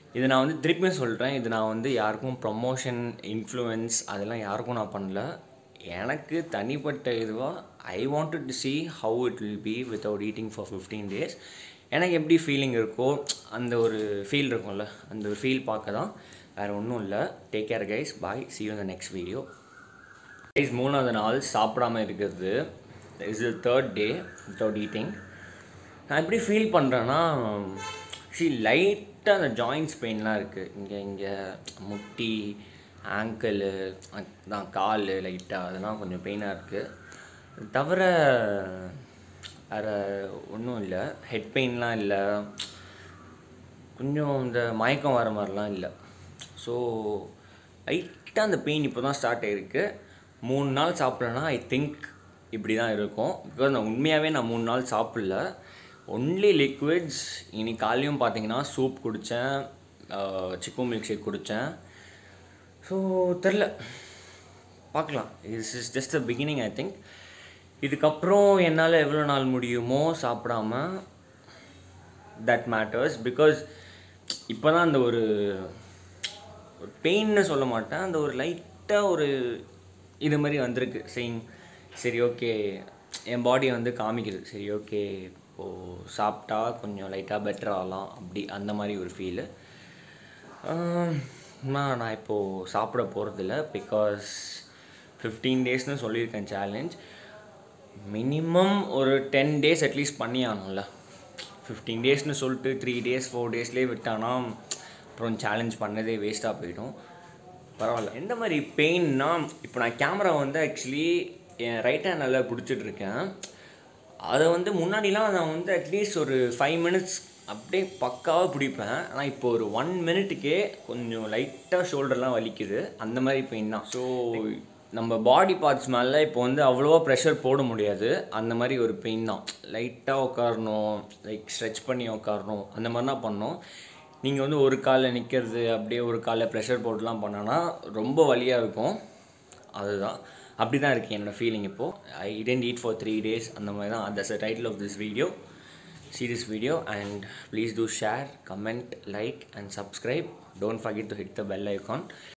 இது நான் வந்து திருப்பியும் சொல்கிறேன் இது நான் வந்து யாருக்கும் ப்ரொமோஷன் இன்ஃப்ளூயன்ஸ் அதெல்லாம் யாருக்கும் நான் பண்ணல எனக்கு தனிப்பட்ட இதுவாக I wanted to see how it will be without eating for fifteen days எனக்கு எப்படி ஃபீலிங் இருக்கோ அந்த ஒரு ஃபீல் இருக்கும்ல அந்த ஒரு ஃபீல் பார்க்க தான் வேறு ஒன்றும் இல்லை take care guys bye see you in the next video guys மூணாவது நாள் சாப்பிடாம இருக்கிறது is the third day without eating நான் எப்படி ஃபீல் பண்ணுறேன்னா சி லைட்டாக அந்த ஜாயின்ஸ் பெயின்லாம் இருக்குது இங்கே இங்கே முட்டி ஆங்கிள் தான் கால் லைட்டாக அதெல்லாம் கொஞ்சம் பெயினாக இருக்குது தவிர வேறு ஒன்றும் இல்லை ஹெட் பெயின்லாம் இல்லை கொஞ்சம் இந்த மயக்கம் வர மாதிரிலாம் இல்லை ஸோ லைட்டாக அந்த பெயின் இப்போ தான் ஸ்டார்ட் ஆகிருக்கு மூணு நாள் சாப்பிட்லன்னா ஐ திங்க் இப்படி தான் இருக்கும் பிகாஸ் நான் உண்மையாகவே நான் மூணு நாள் சாப்பிடல ஒன்லி லிக்விட்ஸ் இன்னைக்கு காலையும் பார்த்தீங்கன்னா சூப் குடித்தேன் சிக்கு மில்க் ஷேக் குடித்தேன் ஸோ தெரில பார்க்கலாம் is is just a beginning I think இதுக்கப்புறம் என்னால் எவ்வளோ நாள் முடியுமோ சாப்பிடாம தட் மேட்டர்ஸ் பிகாஸ் இப்போ தான் அந்த ஒரு ஒரு பெயின்னு சொல்ல மாட்டேன் அந்த ஒரு லைட்டாக ஒரு இது மாதிரி வந்திருக்கு செயிங் சரி ஓகே என் பாடி வந்து காமிக்குது சரி ஓகே இப்போது சாப்பிட்டா கொஞ்சம் லைட்டாக பெட்டர் ஆகலாம் அப்படி அந்த மாதிரி ஒரு ஃபீலு நான் நான் இப்போது சாப்பிட போகிறதில்ல பிகாஸ் ஃபிஃப்டீன் டேஸ்னு சொல்லியிருக்கேன் சேலஞ்ச் மினிமம் ஒரு டென் டேஸ் அட்லீஸ்ட் பண்ணி ஆகணும்ல ஃபிஃப்டீன் டேஸ்னு சொல்லிட்டு த்ரீ டேஸ் ஃபோர் டேஸ்லேயே விட்டானா அப்புறம் சேலஞ்ச் பண்ணதே வேஸ்ட்டாக போயிடும் பரவாயில்ல எந்த மாதிரி பெயின்னா இப்போ நான் கேமரா வந்து ஆக்சுவலி என் ரைட் ஹேண்டில் பிடிச்சிட்ருக்கேன் அதை வந்து முன்னாடிலாம் நான் வந்து அட்லீஸ்ட் ஒரு ஃபைவ் மினிட்ஸ் அப்படியே பக்காவாக பிடிப்பேன் ஆனால் இப்போ ஒரு ஒன் மினிட்டுக்கே கொஞ்சம் லைட்டாக ஷோல்டர்லாம் வலிக்குது அந்த மாதிரி பெயின் தான் ஸோ நம்ம பாடி பார்ட்ஸ் மேலே இப்போ வந்து அவ்வளோவா ப்ரெஷர் போட முடியாது அந்த மாதிரி ஒரு பெயின் தான் லைட்டாக உட்காரணும் லைக் ஸ்ட்ரெச் பண்ணி உட்காரணும் அந்த மாதிரிலாம் பண்ணோம் நீங்கள் வந்து ஒரு காலில் நிற்கிறது அப்படியே ஒரு காலில் ப்ரெஷர் போட்டுலாம் பண்ணோன்னா ரொம்ப வலியாக இருக்கும் அதுதான் அப்படி தான் இருக்குது என்னோடய ஃபீலிங் இப்போது I didn't eat for three days அந்த மாதிரி தான் that's a title of this video see this video and please do share comment like and subscribe don't forget to hit the bell icon